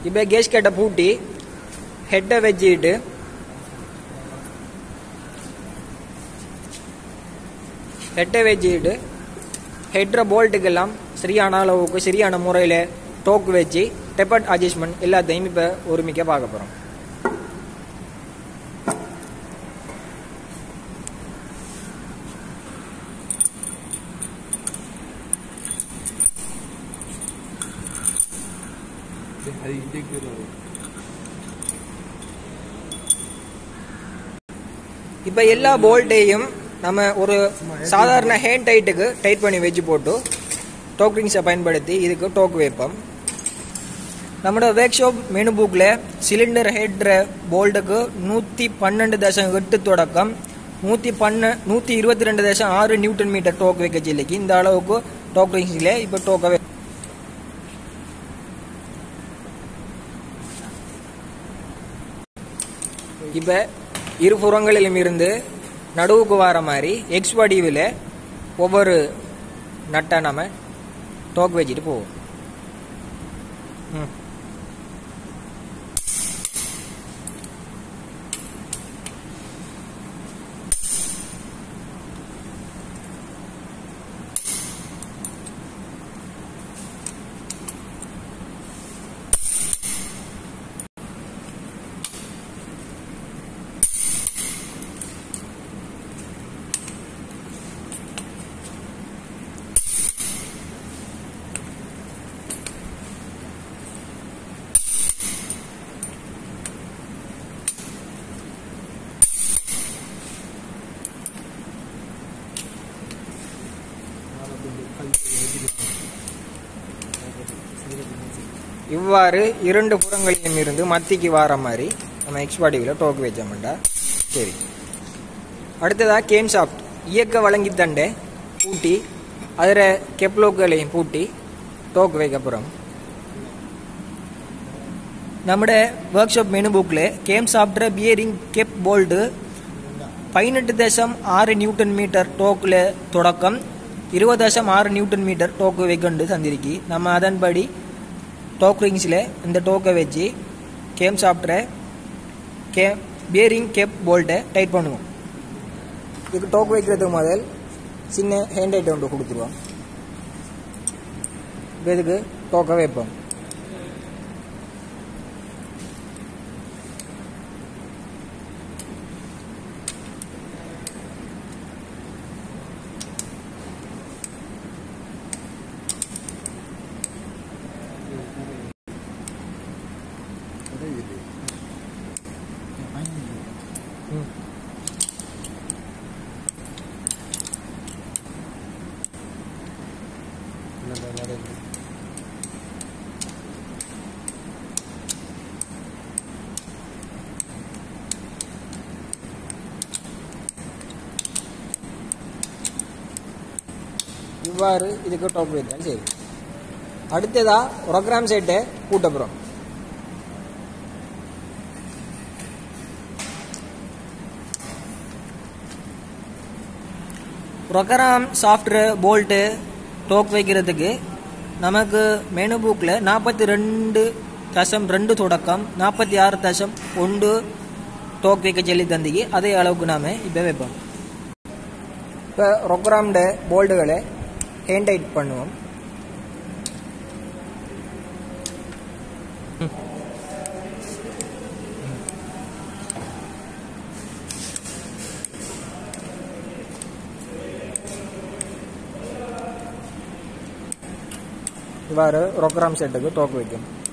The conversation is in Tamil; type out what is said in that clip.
இப்போ கேஸ்கெட்டை பூட்டி ஹெட்டை வச்சுக்கிட்டு ஹெட்டை வச்சுக்கிட்டு ஹெட்ர போல்ட்டுக்கெல்லாம் சரியான அளவுக்கு சரியான முறையில் டோக்கு வச்சு டெப்பட் அட்ஜஸ்ட்மெண்ட் எல்லாத்தையும் இப்போ ஒருமிக்க பார்க்க போகிறோம் இப்போ எல்லா போல்ட்டையும் நம்ம ஒரு சாதாரண ஹேண்ட் டைட்டுக்கு டைட் பண்ணி வச்சு போட்டு டோக் ரிங்ஸை பயன்படுத்தி இதுக்கு டோக் வைப்போம் நம்மளோட ஒர்க் ஷாப் மெனு புக்கில் சிலிண்டர் ஹெட்ற போல்ட்டுக்கு நூற்றி பன்னெண்டு தசம் எட்டு தொடக்கம் நூற்றி பண்ண நூற்றி இருபத்தி ரெண்டு தசம் ஆறு நியூட்டன் மீட்டர் டோக் வைக்க சொல்லிக்கு இந்த அளவுக்கு டோக் ரிங்ஸில் இப்போ டோக்கை இப்போ இரு புறங்களிலும் இருந்து நடுவுக்கு வர மாதிரி எக்ஸ் வடிவில் ஒவ்வொரு நட்டை நம்ம டோக் வச்சுட்டு போவோம் ம் இவ்வாறு இரண்டு புறங்களிலும் இருந்து மத்திக்கு வார மாதிரி நம்ம எக்ஸ் பாடிவில் டோக்கு வச்சோம்டா சரி அடுத்ததா கேம் சாஃப்ட் இயக்க வழங்கி தண்டை பூட்டி அதில் கெப்லோக்களையும் பூட்டி டோக்கு வைக்க போகிறோம் നമ്മുടെ വർക്ക്ഷോപ്പ് മെനു ബുക്കിൽ cam software bearing cap bolt പതിനെട്ട് ദശം ആറ് ന്യൂട്ടൺ മീറ്റർ ടോക്കിൽ തുടക്കം ഇരുപത് ദശം ആറ് ന്യൂട്ടൺ മീറ്റർ ടോക്ക് വെക്കുന്നുണ്ട് തന്നിരിക്കും നമ്മൾ അതൻപടി டோக் ரிங்ஸில் இந்த டோக்கை வச்சு கேம் சாஃப்ட்வேர் கே பியரிங் கேப் போல்ட்டை டைட் பண்ணுவோம் இதுக்கு டோக் வைக்கிறதுக்கு முதல் சின்ன ஹேண்ட் ஐட்டம் ஒன்று கொடுத்துருவோம் இப்போ இதுக்கு டோக்கை வைப்போம் இவ்வாறு இதுக்கு டாப் வைத்தால் சரி அடுத்ததா ப்ரோக்ராம் செட்டை கூட்ட போகிறோம் ப்ரோக்ராம் சாஃப்ட்வேர் போல்ட்டு டோக் வைக்கிறதுக்கு நமக்கு மெனு புக்கில் நாற்பத்தி ரெண்டு தசம் ரெண்டு தொடக்கம் நாற்பத்தி ஆறு தசம் ஒன்று டோக் வைக்க சொல்லி தந்திக்கு அதே அளவுக்கு நாம் இப்போ வைப்போம் இப்போ ப்ரோக்ராம்ட போல்டுகளை ஹேண்ட் டைட் பண்ணுவோம் இவ்வாறு ப்ரோக்ராம் செட்டுக்கு டோக் வைக்கும்